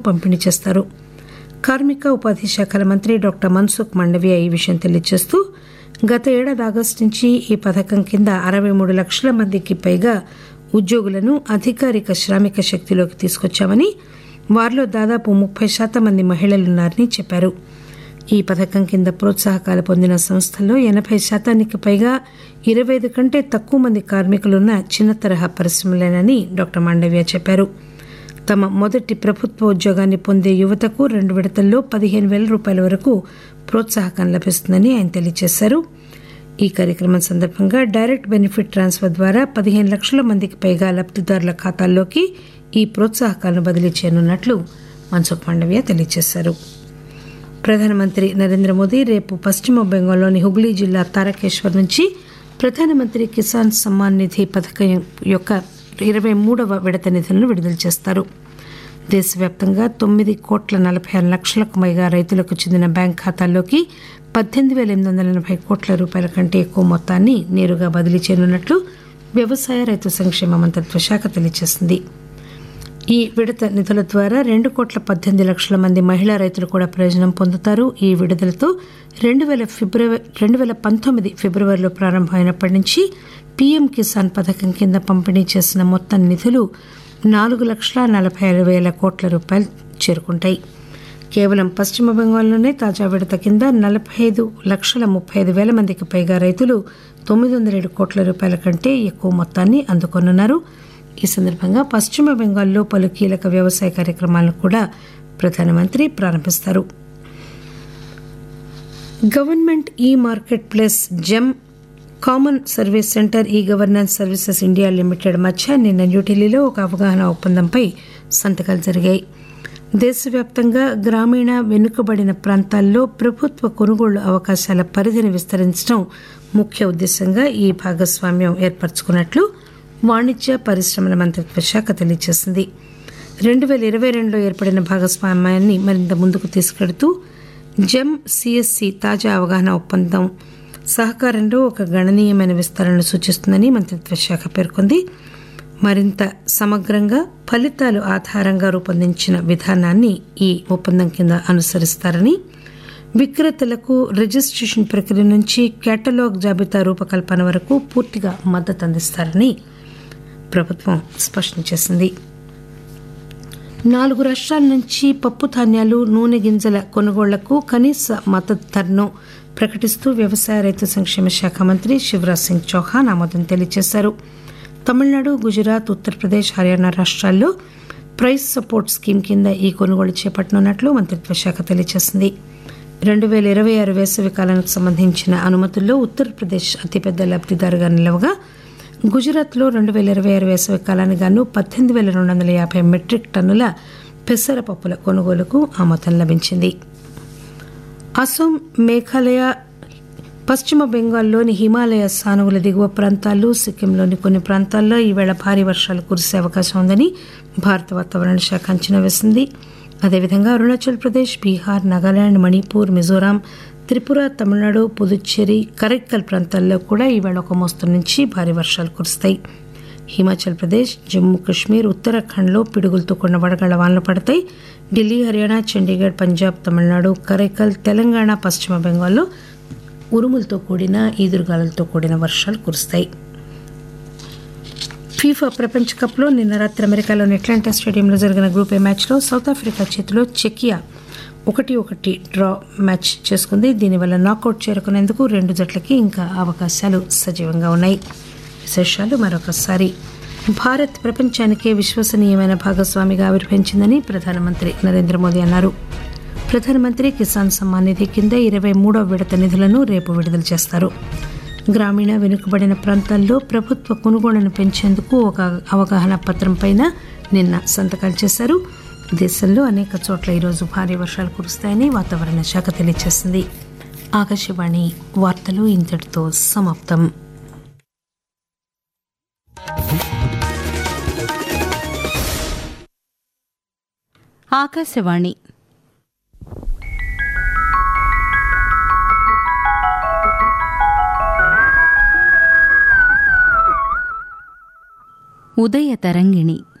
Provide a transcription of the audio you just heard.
పంపిణీ చేస్తారు కార్మిక ఉపాధి శాఖల మంత్రి డాక్టర్ మన్సుఖ్ మండవియా ఈ విషయం తెలియజేస్తూ గత ఏడాది ఆగస్టు నుంచి ఈ పథకం కింద అరవై మూడు లక్షల మందికి పైగా ఉద్యోగులను అధికారిక శ్రామిక శక్తిలోకి తీసుకొచ్చామని వారిలో దాదాపు ముప్పై శాతం మంది మహిళలున్నారని చెప్పారు ఈ పథకం కింద ప్రోత్సాహకాలు పొందిన సంస్థల్లో ఎనభై శాతానికి పైగా ఇరవై ఐదు కంటే తక్కువ మంది కార్మికులున్న చిన్న తరహా పరిశ్రమలేనని డాక్టర్ మాండవ్య చెప్పారు తమ మొదటి ప్రభుత్వ ఉద్యోగాన్ని పొందే యువతకు రెండు విడతల్లో పదిహేను వేల రూపాయల వరకు ప్రోత్సాహకం లభిస్తుందని ఆయన తెలియజేశారు ఈ కార్యక్రమం సందర్భంగా డైరెక్ట్ బెనిఫిట్ ట్రాన్స్ఫర్ ద్వారా పదిహేను లక్షల మందికి పైగా లబ్దిదారుల ఖాతాల్లోకి ఈ ప్రోత్సాహకాలను బదిలీ చేయనున్నట్లు మన్సుఖ్ మాండవ్య తెలియజేశారు ప్రధానమంత్రి నరేంద్ర మోదీ రేపు పశ్చిమ బెంగాల్లోని హుగ్లీ జిల్లా తారకేశ్వర్ నుంచి ప్రధానమంత్రి కిసాన్ సమ్మాన్ నిధి పథకం యొక్క ఇరవై మూడవ విడత నిధులను విడుదల చేస్తారు దేశవ్యాప్తంగా తొమ్మిది కోట్ల నలభై ఆరు లక్షలకు పైగా రైతులకు చెందిన బ్యాంక్ ఖాతాల్లోకి పద్దెనిమిది వేల ఎనిమిది వందల ఎనభై కోట్ల రూపాయల కంటే ఎక్కువ మొత్తాన్ని నేరుగా బదిలీ చేయనున్నట్లు వ్యవసాయ రైతు సంక్షేమ మంత్రిత్వ శాఖ తెలియజేసింది ఈ విడత నిధుల ద్వారా రెండు కోట్ల పద్దెనిమిది లక్షల మంది మహిళా రైతులు కూడా ప్రయోజనం పొందుతారు ఈ విడుదలతో రెండు వేల ఫిబ్రవరి రెండు వేల పంతొమ్మిది ఫిబ్రవరిలో ప్రారంభమైనప్పటి నుంచి పీఎం కిసాన్ పథకం కింద పంపిణీ చేసిన మొత్తం నిధులు నాలుగు లక్షల నలభై ఆరు వేల కోట్ల రూపాయలు చేరుకుంటాయి కేవలం పశ్చిమ బెంగాల్లోనే తాజా విడత కింద నలభై ఐదు లక్షల ముప్పై ఐదు వేల మందికి పైగా రైతులు తొమ్మిది వందల ఏడు కోట్ల రూపాయల కంటే ఎక్కువ మొత్తాన్ని అందుకోనున్నారు ఈ సందర్భంగా పశ్చిమ బెంగాల్లో పలు కీలక వ్యవసాయ కార్యక్రమాలను కూడా ప్రధానమంత్రి ప్రారంభిస్తారు government e marketplace GeM common service centre e governance services India limited మధ్య నిన్న న్యూఢిల్లీలో ఒక అవగాహన ఒప్పందంపై సంతకాలు జరిగాయి దేశవ్యాప్తంగా గ్రామీణ వెనుకబడిన ప్రాంతాల్లో ప్రభుత్వ కొనుగోళ్లు అవకాశాల పరిధిని విస్తరించడం ముఖ్య ఉద్దేశంగా ఈ భాగస్వామ్యం ఏర్పరచుకున్నట్లు వాణిజ్య పరిశ్రమల మంత్రిత్వ శాఖ తెలియజేసింది రెండు వేల ఇరవై రెండులో ఏర్పడిన భాగస్వామ్యాన్ని మరింత ముందుకు తీసుకెడుతూ జెమ్ సిఎస్సి తాజా అవగాహన ఒప్పందం సహకారంలో ఒక గణనీయమైన విస్తరణను సూచిస్తుందని మంత్రిత్వ శాఖ పేర్కొంది మరింత సమగ్రంగా ఫలితాలు ఆధారంగా రూపొందించిన విధానాన్ని ఈ ఒప్పందం కింద అనుసరిస్తారని విక్రేతలకు రిజిస్ట్రేషన్ ప్రక్రియ నుంచి కేటలాగ్ జాబితా రూపకల్పన వరకు పూర్తిగా మద్దతు అందిస్తారని ప్రభుత్వం స్పష్టం చేసింది నాలుగు రాష్ట్రాల నుంచి పప్పు ధాన్యాలు నూనె గింజల కొనుగోళ్లకు కనీస మద్దతు ధరను ప్రకటిస్తూ వ్యవసాయ రైతు సంక్షేమ శాఖ మంత్రి శివరాజ్ సింగ్ చౌహాన్ ఆమోదం తెలియజేశారు తమిళనాడు గుజరాత్ ఉత్తరప్రదేశ్ హర్యానా రాష్ట్రాల్లో ప్రైస్ సపోర్ట్ స్కీమ్ కింద ఈ కొనుగోలు చేపట్టనున్నట్లు మంత్రిత్వ శాఖ తెలియజేసింది రెండు వేల ఇరవై ఆరు వేసవి కాలానికి సంబంధించిన అనుమతుల్లో ఉత్తరప్రదేశ్ అతిపెద్ద లబ్దిదారుగా నిలవగా గుజరాత్లో రెండు వేల ఇరవై ఆరు వేసవి కాలానికి గాను పద్దెనిమిది వేల రెండు వందల యాభై మెట్రిక్ టన్నుల పెసరపప్పుల కొనుగోలుకు ఆమోదం లభించింది అసోం మేఘాలయ పశ్చిమ బెంగాల్లోని హిమాలయ సానువుల దిగువ ప్రాంతాలు సిక్కింలోని కొన్ని ప్రాంతాల్లో ఈవేళ భారీ వర్షాలు కురిసే అవకాశం ఉందని భారత వాతావరణ శాఖ అంచనా వేసింది అదేవిధంగా అరుణాచల్ ప్రదేశ్ బీహార్ నాగాలాండ్ మణిపూర్ మిజోరాం త్రిపుర తమిళనాడు పుదుచ్చేరి కరైక్కల్ ప్రాంతాల్లో కూడా ఈవేళ ఒక మోస్తరు నుంచి భారీ వర్షాలు కురుస్తాయి హిమాచల్ ప్రదేశ్ జమ్మూ కాశ్మీర్ ఉత్తరాఖండ్లో పిడుగులతో కూడిన వడగళ్ల వానలు పడతాయి ఢిల్లీ హర్యానా చండీగఢ్ పంజాబ్ తమిళనాడు కరైకల్ తెలంగాణ పశ్చిమ బెంగాల్లో ఉరుములతో కూడిన ఈదురుగాలతో కూడిన వర్షాలు కురుస్తాయి ఫీఫా ప్రపంచ కప్లో నిన్న రాత్రి అమెరికాలోని అట్లాంటా స్టేడియంలో జరిగిన గ్రూప్ ఏ మ్యాచ్లో సౌత్ ఆఫ్రికా చేతిలో చెకియా ఒకటి ఒకటి డ్రా మ్యాచ్ చేసుకుంది దీనివల్ల నాకౌట్ చేరుకునేందుకు రెండు జట్లకి ఇంకా అవకాశాలు సజీవంగా ఉన్నాయి విశేషాలు మరొకసారి భారత్ ప్రపంచానికే విశ్వసనీయమైన భాగస్వామిగా ఆవిర్భవించిందని ప్రధానమంత్రి నరేంద్ర మోదీ అన్నారు ప్రధానమంత్రి కిసాన్ సమ్మాన్ నిధి కింద ఇరవై మూడవ విడత నిధులను రేపు విడుదల చేస్తారు గ్రామీణ వెనుకబడిన ప్రాంతాల్లో ప్రభుత్వ కొనుగోళ్లను పెంచేందుకు ఒక అవగాహన పత్రంపైన నిన్న సంతకాలు చేశారు దేశంలో అనేక చోట్ల ఈరోజు భారీ వర్షాలు కురుస్తాయని వాతావరణ శాఖ తెలియజేసింది ఆకాశవాణి వార్తలు ఇంతటితో సమాప్తం ఆకాశవాణి ఉదయ తరంగిణి